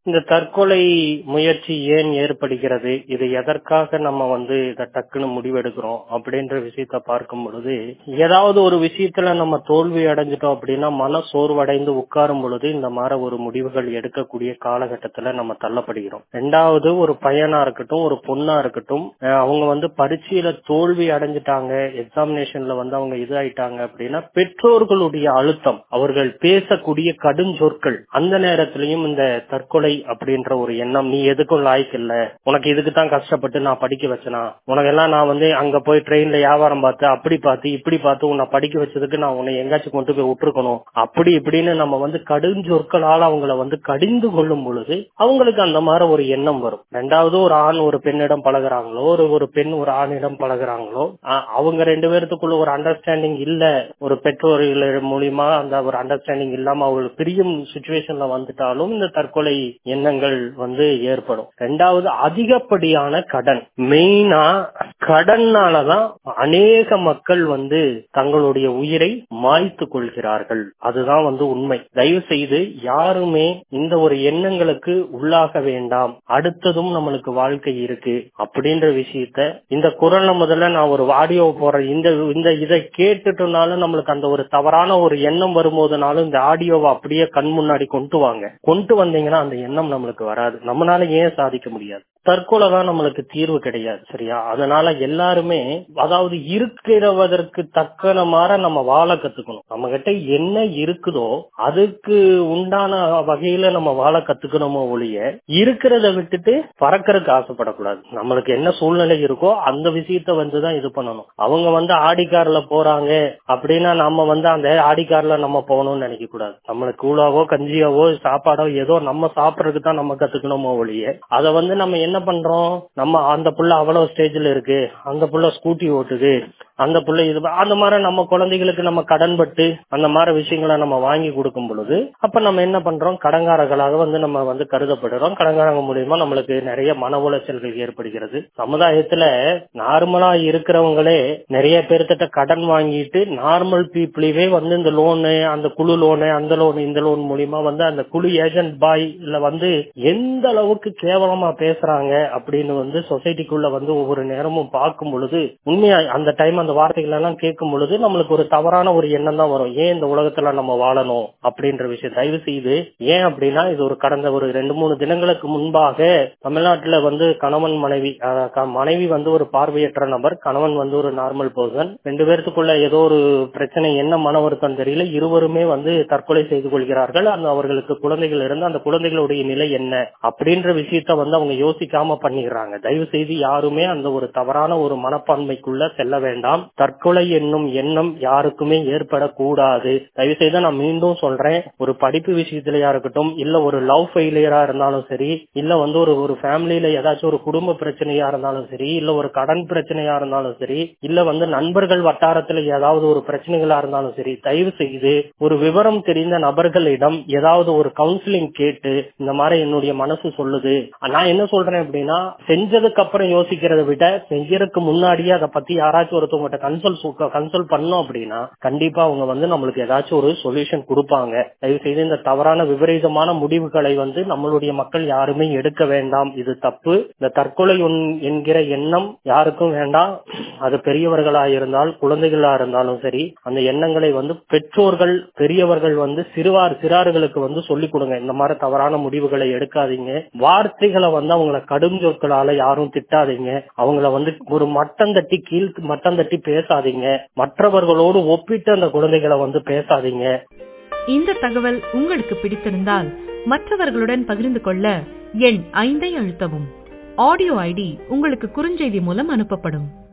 இந்த தற்கொலை முயற்சி ஏன் ஏற்படுகிறது இது எதற்காக நம்ம வந்து இதை டக்குன்னு முடிவெடுக்கிறோம் அப்படின்ற விஷயத்த பார்க்கும் பொழுது ஏதாவது ஒரு விஷயத்துல நம்ம தோல்வி அடைஞ்சிட்டோம் அப்படின்னா மன சோர்வடைந்து உட்காரும் பொழுது இந்த மாதிரி ஒரு முடிவுகள் எடுக்கக்கூடிய காலகட்டத்துல நம்ம தள்ளப்படுகிறோம் ரெண்டாவது ஒரு பையனா இருக்கட்டும் ஒரு பொண்ணா இருக்கட்டும் அஹ் அவங்க வந்து பரீட்சையில தோல்வி அடைஞ்சிட்டாங்க எக்ஸாமினேஷன்ல வந்து அவங்க இது ஆயிட்டாங்க அப்படின்னா பெற்றோர்களுடைய அழுத்தம் அவர்கள் பேசக்கூடிய கடுஞ்சொற்கள் அந்த நேரத்திலையும் இந்த தற்கொலை அப்படின்ற ஒரு எண்ணம் நீ எதுக்கும் லாய்க்கு இல்ல உனக்கு இதுக்கு தான் கஷ்டப்பட்டு நான் படிக்க வச்சனா உனக்கெல்லாம் நான் வந்து அங்க போய் ட்ரெயின்ல வியாபாரம் பார்த்து அப்படி பார்த்து இப்படி பார்த்து உன்னை படிக்க வச்சதுக்கு நான் உன்னை எங்காச்சும் கொண்டு போய் விட்டுருக்கணும் அப்படி இப்படின்னு நம்ம வந்து கடுஞ்சொற்களால் அவங்கள வந்து கடிந்து கொள்ளும் பொழுது அவங்களுக்கு அந்த மாதிரி ஒரு எண்ணம் வரும் ரெண்டாவது ஒரு ஆண் ஒரு பெண்ணிடம் பழகுறாங்களோ ஒரு ஒரு பெண் ஒரு ஆணிடம் பழகுறாங்களோ அ- அவங்க ரெண்டு பேர்த்துக்குள்ள ஒரு அண்டர்ஸ்டாண்டிங் இல்ல ஒரு பெற்றோர்கள் மூலியமா அந்த ஒரு அண்டர்ஸ்டாண்டிங் இல்லாம அவங்களுக்கு பிரியும் சுச்சுவேஷன்ல வந்துட்டாலும் இந்த தற்கொலை எண்ணங்கள் வந்து ஏற்படும் ரெண்டாவது அதிகப்படியான கடன் மெயினா கடன்னாலதான் அநேக மக்கள் வந்து தங்களுடைய உயிரை மாய்த்து கொள்கிறார்கள் அதுதான் வந்து உண்மை தயவு செய்து யாருமே இந்த ஒரு எண்ணங்களுக்கு உள்ளாக வேண்டாம் அடுத்ததும் நம்மளுக்கு வாழ்க்கை இருக்கு அப்படின்ற விஷயத்த இந்த குரல்ல முதல்ல நான் ஒரு ஆடியோ போறேன் இந்த இந்த இதை கேட்டுட்டனாலும் நம்மளுக்கு அந்த ஒரு தவறான ஒரு எண்ணம் வரும்போதுனாலும் இந்த ஆடியோவை அப்படியே கண் முன்னாடி கொண்டு வாங்க கொண்டு வந்தீங்கன்னா அந்த எண்ணம் நம்மளுக்கு வராது நம்மளால ஏன் சாதிக்க முடியாது தற்கொலை தான் நம்மளுக்கு தீர்வு கிடையாது சரியா அதனால எல்லாருமே அதாவது இருக்கிறவதற்கு தக்கன மாற நம்ம வாழ கத்துக்கணும் நம்ம கிட்ட என்ன இருக்குதோ அதுக்கு உண்டான வகையில நம்ம வாழ கத்துக்கணுமோ ஒழிய இருக்கிறத விட்டுட்டு பறக்கறதுக்கு ஆசைப்படக்கூடாது நம்மளுக்கு என்ன சூழ்நிலை இருக்கோ அந்த விஷயத்த வந்து தான் இது பண்ணணும் அவங்க வந்து ஆடி கார்ல போறாங்க அப்படின்னா நம்ம வந்து அந்த ஆடி கார்ல நம்ம போகணும்னு நினைக்க கூடாது நம்மளுக்கு கூழாவோ கஞ்சியாவோ சாப்பாடோ ஏதோ நம்ம சாப்பிடறதுக்கு தான் நம்ம கத்துக்கணுமோ ஒழிய அதை வந்து நம்ம என்ன பண்றோம் நம்ம அந்த புள்ள அவ்வளவு ஸ்டேஜ்ல இருக்கு அந்த புள்ள ஸ்கூட்டி ஓட்டுது அந்த புள்ள இது அந்த மாதிரி நம்ம குழந்தைகளுக்கு நம்ம கடன்பட்டு அந்த மாதிரி விஷயங்களை நம்ம வாங்கி கொடுக்கும் பொழுது அப்ப நம்ம என்ன பண்றோம் கடங்காரர்களாக வந்து நம்ம வந்து கருதப்படுறோம் கடங்காரங்க மூலியமா நம்மளுக்கு நிறைய மன உளைச்சல்கள் ஏற்படுகிறது சமுதாயத்துல நார்மலா இருக்கிறவங்களே நிறைய பேர்த்திட்ட கடன் வாங்கிட்டு நார்மல் பீப்புளையே வந்து இந்த லோனு அந்த குழு லோனு அந்த லோன் இந்த லோன் மூலியமா வந்து அந்த குழு ஏஜென்ட் பாய் இல்ல வந்து எந்த அளவுக்கு கேவலமா பேசுறாங்க அப்படின்னு வந்து சொசைட்டிக்குள்ள வந்து ஒவ்வொரு நேரமும் பார்க்கும் பொழுது உண்மையா அந்த டைம் அந்த வார்த்தைகள் எல்லாம் கேட்கும் பொழுது நம்மளுக்கு ஒரு தவறான ஒரு எண்ணம் தான் வரும் ஏன் இந்த உலகத்துல நம்ம வாழணும் அப்படின்ற விஷயம் தயவு செய்து ஏன் அப்படின்னா இது ஒரு கடந்த ஒரு ரெண்டு மூணு தினங்களுக்கு முன்பாக தமிழ்நாட்டுல வந்து கணவன் மனைவி அஹ், க- மனைவி வந்து ஒரு பார்வையற்ற நபர் கணவன் வந்து ஒரு நார்மல் பர்சன் ரெண்டு பேர்த்துக்குள்ள ஏதோ ஒரு பிரச்சனை என்ன மன வருத்தம் தெரியல இருவருமே வந்து தற்கொலை செய்து கொள்கிறார்கள் அந்த அவர்களுக்கு குழந்தைகள் இருந்து அந்த குழந்தைகளுடைய நிலை என்ன அப்படின்ற விஷயத்த வந்து அவங்க யோசிக்காம பண்ணிடுறாங்க தயவு செய்து யாருமே அந்த ஒரு தவறான ஒரு மனப்பான்மைக்குள்ள செல்ல வேண்டாம் தற்கொலை என்னும் எண்ணம் யாருக்குமே ஏற்படக்கூடாது தயவு செய்து நான் மீண்டும் சொல்றேன் ஒரு படிப்பு விஷயத்திலயா இருக்கட்டும் இல்ல ஒரு லவ் ஃபெயிலியரா இருந்தாலும் சரி இல்ல வந்து ஒரு ஒரு ஃபேமிலியில ஏதாச்சும் ஒரு குடும்ப பிரச்சனையா இருந்தாலும் சரி இல்ல ஒரு கடன் பிரச்சனையா இருந்தாலும் சரி இல்ல வந்து நண்பர்கள் வட்டாரத்துல ஏதாவது ஒரு பிரச்சனைகளா இருந்தாலும் சரி தயவு செய்து ஒரு விவரம் தெரிந்த நபர்களிடம் ஏதாவது ஒரு கவுன்சிலிங் கேட்டு இந்த மாதிரி என்னுடைய மனசு சொல்லுது நான் என்ன சொல்றேன் அப்படின்னா செஞ்சதுக்கு அப்புறம் யோசிக்கிறத விட செய்யறதுக்கு முன்னாடியே அதை பத்தி யாராச்சும் ஒருத்தவங்ககிட்ட கன்சல்ட் கன்சல்ட் பண்ணோம் அப்படின்னா கண்டிப்பா அவங்க வந்து நம்மளுக்கு ஏதாச்சும் ஒரு சொல்யூஷன் கொடுப்பாங்க தயவு செய்து இந்த தவறான விபரீதமான முடிவுகளை வந்து நம்மளுடைய மக்கள் யாருமே எடுக்க வேண்டாம் இது தப்பு இந்த தற்கொலை உன்- என்கிற எண்ணம் யாருக்கும் வேண்டாம் அது பெரியவர்களா இருந்தால் குழந்தைகளா இருந்தாலும் சரி அந்த எண்ணங்களை வந்து பெற்றோர்கள் பெரியவர்கள் வந்து சிறுவார் சிறார்களுக்கு வந்து சொல்லிக் கொடுங்க இந்த மாதிரி தவறான முடிவுகளை எடுக்காதீங்க வார்த்தைகளை வந்து அவங்கள கடும் சொற்களால யாரும் திட்டாதீங்க அவங்கள வந்து ஒரு மட்டம் தட்டி கீழ் மட்டம் தட்டி பேசாதீங்க மற்றவர்களோடு ஒப்பிட்டு அந்த குழந்தைகளை வந்து பேசாதீங்க இந்த தகவல் உங்களுக்கு பிடித்திருந்தால் மற்றவர்களுடன் பகிர்ந்து கொள்ள எண் ஐந்தை அழுத்தவும் ஆடியோ ஐடி உங்களுக்கு குறுஞ்செய்தி மூலம் அனுப்பப்படும்